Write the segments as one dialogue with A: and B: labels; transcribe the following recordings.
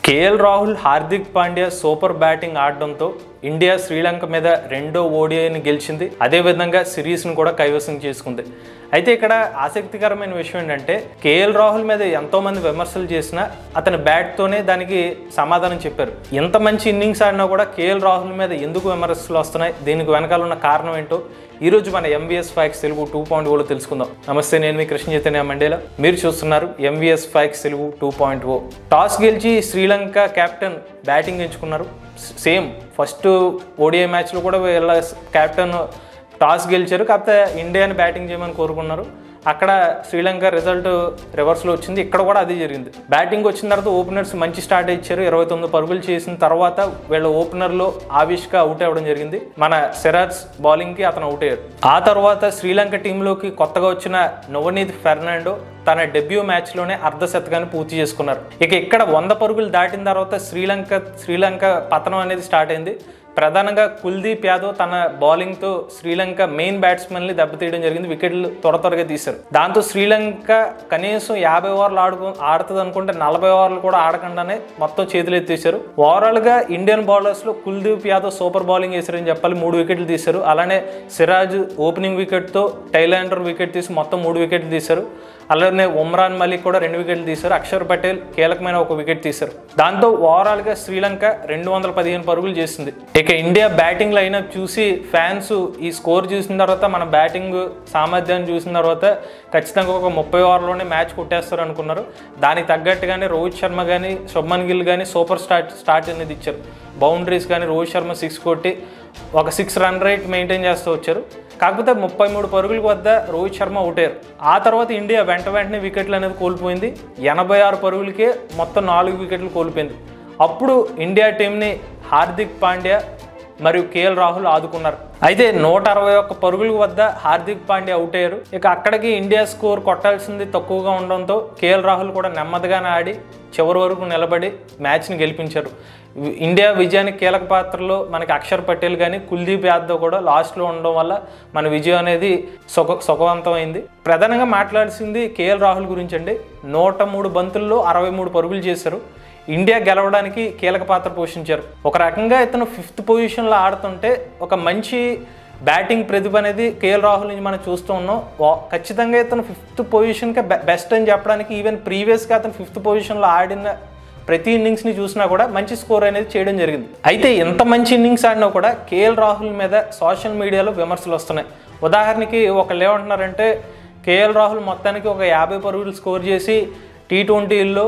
A: KL Rahul Hardik Pandya super batting ఆడడంతో India Sri Lanka మీద రెండో ఓడిఐని గెలిచింది అదేవిధంగా సిరీస్ను కూడా కైవసం చేసుకుంది అయితే ఇక్కడ ఆసక్తికరమైన విషయం ఏంటంటే కేఎల్ రాహుల్ మీద ఎంతో మంది విమర్శలు చేసినా అతని బ్యాట్తోనే దానికి సమాధానం చెప్పారు ఎంత మంచి ఇన్నింగ్స్ ఆడినా కూడా కేఎల్ రాహుల్ మీద ఎందుకు విమర్శలు వస్తున్నాయి దీనికి వెనకాల ఉన్న కారణం ఏంటో ఈ రోజు మన MVS facts Telugu two point ఓలో తెలుసుకుందాం నమస్తే నేను మీ కృష్ణ చైతన్య మండేలా మీరు చూస్తున్నారు MVS facts Telugu two point O toss గెలిచి శ్రీలంక కెప్టెన్ బ్యాటింగ్ ఎంచుకున్నారు సేమ్ ఫస్ట్ ఓడిఐ మ్యాచ్లో కూడా వీళ్ళ కెప్టెన్ టాస్ గెలిచారు కాకపోతే ఇండియాని బ్యాటింగ్ చేయమని కోరుకున్నారు అక్కడ శ్రీలంక రిజల్ట్ రివర్స్లో వచ్చింది ఇక్కడ కూడా అదే జరిగింది బ్యాటింగ్ వచ్చిన తర్వాత ఓపెనర్స్ మంచి స్టార్ట్ ఇచ్చారు ఇరవై తొమ్మిది పరుగులు చేసిన తర్వాత వీళ్ళ ఓపెనర్లో ఆవిష్గా అవుట్ అవ్వడం జరిగింది మన సిరాజ్ బౌలింగ్కి అతను అవుట్ అయ్యారు ఆ తర్వాత శ్రీలంక టీంలోకి కొత్తగా వచ్చిన నవనీత్ ఫెర్నాండో తన డెబ్యూ మ్యాచ్లోనే అర్ధ శతకాన్ని పూర్తి చేసుకున్నారు ఇక ఇక్కడ వంద పరుగులు దాటిన తర్వాత శ్రీలంక శ్రీలంక పతనం అనేది స్టార్ట్ అయింది ప్రధానంగా కుల్దీప్ యాదవ్ తన బౌలింగ్తో శ్రీలంక మెయిన్ బ్యాట్స్మెన్ని దెబ్బతీయడం జరిగింది వికెట్లు త్వర త్వరగా తీశారు దాంతో శ్రీలంక కనీసం యాభై ఓవర్లు ఆడుకు ఆడుతుంది అనుకుంటే నలభై ఓవర్లు కూడా ఆడకుండానే మొత్తం చేతులు ఎత్తేసారు ఓవరాల్గా ఇండియన్ బౌలర్స్లో కుల్దీప్ యాదవ్ సూపర్ బౌలింగ్ వేశారని చెప్పాలి మూడు వికెట్లు తీశారు అలానే సిరాజ్ ఓపెనింగ్ వికెట్తో టైలాండర్ వికెట్ తీసి మొత్తం మూడు వికెట్లు తీశారు అలానే ఉమ్రాన్ మలిక్ కూడా రెండు వికెట్లు తీశారు అక్షర్ పటేల్ కీలకమైన ఒక వికెట్ తీశారు దాంతో ఓవరాల్గా శ్రీలంక రెండు వందల పదిహేను పరుగులు చేసింది ఇక ఇండియా బ్యాటింగ్ లైనప్ చూసి ఫ్యాన్స్ ఈ స్కోర్ చూసిన తర్వాత మన బ్యాటింగ్ సామర్థ్యాన్ని చూసిన తర్వాత ఖచ్చితంగా ఒక ముప్పై ఓవర్లోనే మ్యాచ్ కొట్టేస్తారు అనుకున్నారు దానికి తగ్గట్టుగానే రోహిత్ శర్మ కానీ శుభ్మన్ గిల్ కానీ సూపర్ స్టార్ట్ స్టార్ట్ అనేది ఇచ్చారు బౌండరీస్ కానీ రోహిత్ శర్మ సిక్స్ కొట్టి ఒక సిక్స్ రన్ రేట్ మెయింటైన్ చేస్తూ వచ్చారు కాకపోతే ముప్పై మూడు పరుగుల వద్ద రోహిత్ శర్మ అవుటారు ఆ తర్వాత ఇండియా వెంట వెంటనే వికెట్లు అనేది కోల్పోయింది ఎనభై ఆరు పరుగులకే మొత్తం నాలుగు వికెట్లు కోల్పోయింది అప్పుడు ఇండియా టీంని హార్దిక్ పాండ్యా మరియు కేఎల్ రాహుల్ ఆదుకున్నారు అయితే నూట అరవై ఒక్క పరుగుల వద్ద హార్దిక్ పాండ్యా అవుట్ అయ్యారు ఇక అక్కడికి ఇండియా స్కోర్ కొట్టాల్సింది తక్కువగా ఉండడంతో కేఎల్ రాహుల్ కూడా నెమ్మదిగానే ఆడి చివరి వరకు నిలబడి మ్యాచ్ని గెలిపించారు ఇండియా విజయానికి కీలక పాత్రలో మనకి అక్షర్ పటేల్ కానీ కుల్దీప్ యాదవ్ కూడా లాస్ట్లో ఉండడం వల్ల మన విజయం అనేది సుఖ సుఖవంతమైంది ప్రధానంగా మాట్లాడాల్సింది కేఎల్ రాహుల్ గురించి అండి నూట మూడు బంతుల్లో అరవై మూడు పరుగులు చేశారు ఇండియా గెలవడానికి కీలక పాత్ర పోషించారు ఒక రకంగా ఇతను ఫిఫ్త్ పొజిషన్లో ఆడుతుంటే ఒక మంచి బ్యాటింగ్ ప్రతిభ అనేది కేఎల్ రాహుల్ నుంచి మనం చూస్తూ ఉన్నాం వా- ఖచ్చితంగా ఇతను ఫిఫ్త్ పొజిషన్కి బెస్ట్ అని చెప్పడానికి ఈవెన్ ప్రీవియస్గా అతను ఫిఫ్త్ పొజిషన్లో ఆడిన ప్రతి ఇన్నింగ్స్ని చూసినా కూడా మంచి స్కోర్ అనేది చేయడం జరిగింది అయితే ఎంత మంచి ఇన్నింగ్స్ ఆడినా కూడా కేఎల్ రాహుల్ మీద సోషల్ మీడియాలో విమర్శలు వస్తున్నాయి ఉదాహరణకి ఒకళ్ళు ఏమంటున్నారంటే కేఎల్ రాహుల్ మొత్తానికి ఒక యాభై పరుగులు స్కోర్ చేసి టీ ట్వంటీల్లో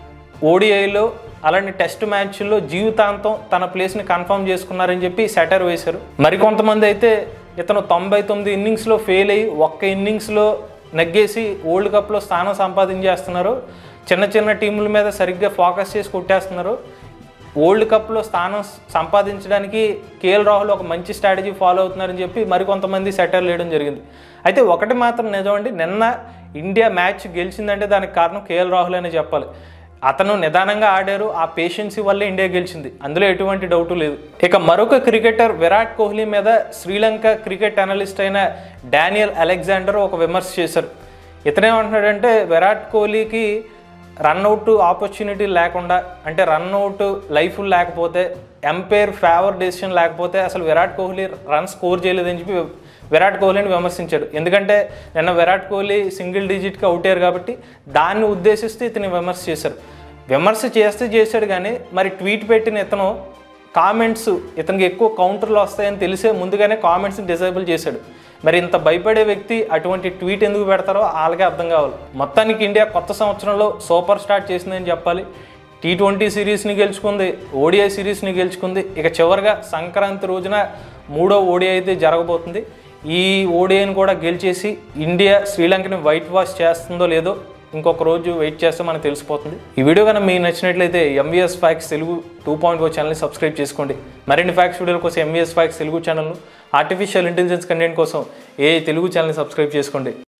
A: ఓడిఐలో అలాంటి టెస్ట్ మ్యాచ్ల్లో జీవితాంతం తన ప్లేస్ని కన్ఫర్మ్ చేసుకున్నారని చెప్పి సెటర్ వేశారు మరికొంతమంది అయితే ఇతను తొంభై తొమ్మిది ఇన్నింగ్స్లో ఫెయిల్ అయ్యి ఒక్క ఇన్నింగ్స్లో నెగ్గేసి వరల్డ్ కప్లో స్థానం సంపాదించేస్తున్నారు చిన్న చిన్న టీముల మీద సరిగ్గా ఫోకస్ చేసి కొట్టేస్తున్నారు వరల్డ్ కప్లో స్థానం సంపాదించడానికి కేఎల్ రాహుల్ ఒక మంచి స్ట్రాటజీ ఫాలో అవుతున్నారని చెప్పి మరికొంతమంది సెటర్ వేయడం జరిగింది అయితే ఒకటి మాత్రం నిజమండి నిన్న ఇండియా మ్యాచ్ గెలిచిందంటే దానికి కారణం కేఎల్ రాహుల్ అనే చెప్పాలి అతను నిదానంగా ఆడారు ఆ పేషెన్సీ వల్లే ఇండియా గెలిచింది అందులో ఎటువంటి డౌట్ లేదు ఇక మరొక క్రికెటర్ విరాట్ కోహ్లీ మీద శ్రీలంక క్రికెట్ అనలిస్ట్ అయిన డానియల్ అలెగ్జాండర్ ఒక విమర్శ చేశారు ఇతనేమంటున్నాడంటే విరాట్ కోహ్లీకి రన్అవుట్ ఆపర్చునిటీ లేకుండా అంటే రన్అవుట్ లైఫ్ లేకపోతే ఎంపైర్ ఫేవర్ డెసిషన్ లేకపోతే అసలు విరాట్ కోహ్లీ రన్ స్కోర్ చేయలేదని చెప్పి విరాట్ కోహ్లీని విమర్శించాడు ఎందుకంటే నిన్న విరాట్ కోహ్లీ సింగిల్ డిజిట్కి అవుట్ అయ్యారు కాబట్టి దాన్ని ఉద్దేశిస్తూ ఇతని విమర్శ చేశారు విమర్శ చేస్తే చేశాడు కానీ మరి ట్వీట్ పెట్టిన ఇతను కామెంట్స్ ఇతనికి ఎక్కువ కౌంటర్లు వస్తాయని తెలిసే ముందుగానే కామెంట్స్ని డిజేబుల్ చేశాడు మరి ఇంత భయపడే వ్యక్తి అటువంటి ట్వీట్ ఎందుకు పెడతారో వాళ్ళకే అర్థం కావాలి మొత్తానికి ఇండియా కొత్త సంవత్సరంలో సూపర్ స్టార్ట్ చేసిందని చెప్పాలి టీ ట్వంటీ సిరీస్ని గెలుచుకుంది ఓడిఐ సిరీస్ని గెలుచుకుంది ఇక చివరిగా సంక్రాంతి రోజున మూడో ఓడిఐ అయితే జరగబోతుంది ఈ ఓడిఐని కూడా గెలిచేసి ఇండియా శ్రీలంకని వైట్ వాష్ చేస్తుందో లేదో ఇంకొక రోజు వెయిట్ చేస్తే మనకు తెలిసిపోతుంది ఈ వీడియో కనుక మీకు నచ్చినట్లయితే MVS facts Telugu two point O ఛానల్ని సబ్స్క్రైబ్ చేసుకోండి మరిన్ని ఫ్యాక్స్ వీడియోల కోసం ఎంవీఎస్ ఫ్యాక్స్ తెలుగు ఛానల్ను ఆర్టిఫిషియల్ ఇంటెలిజెన్స్ కంటెంట్ కోసం ఏ తెలుగు ఛానల్ని సబ్స్క్రైబ్ చేసుకోండి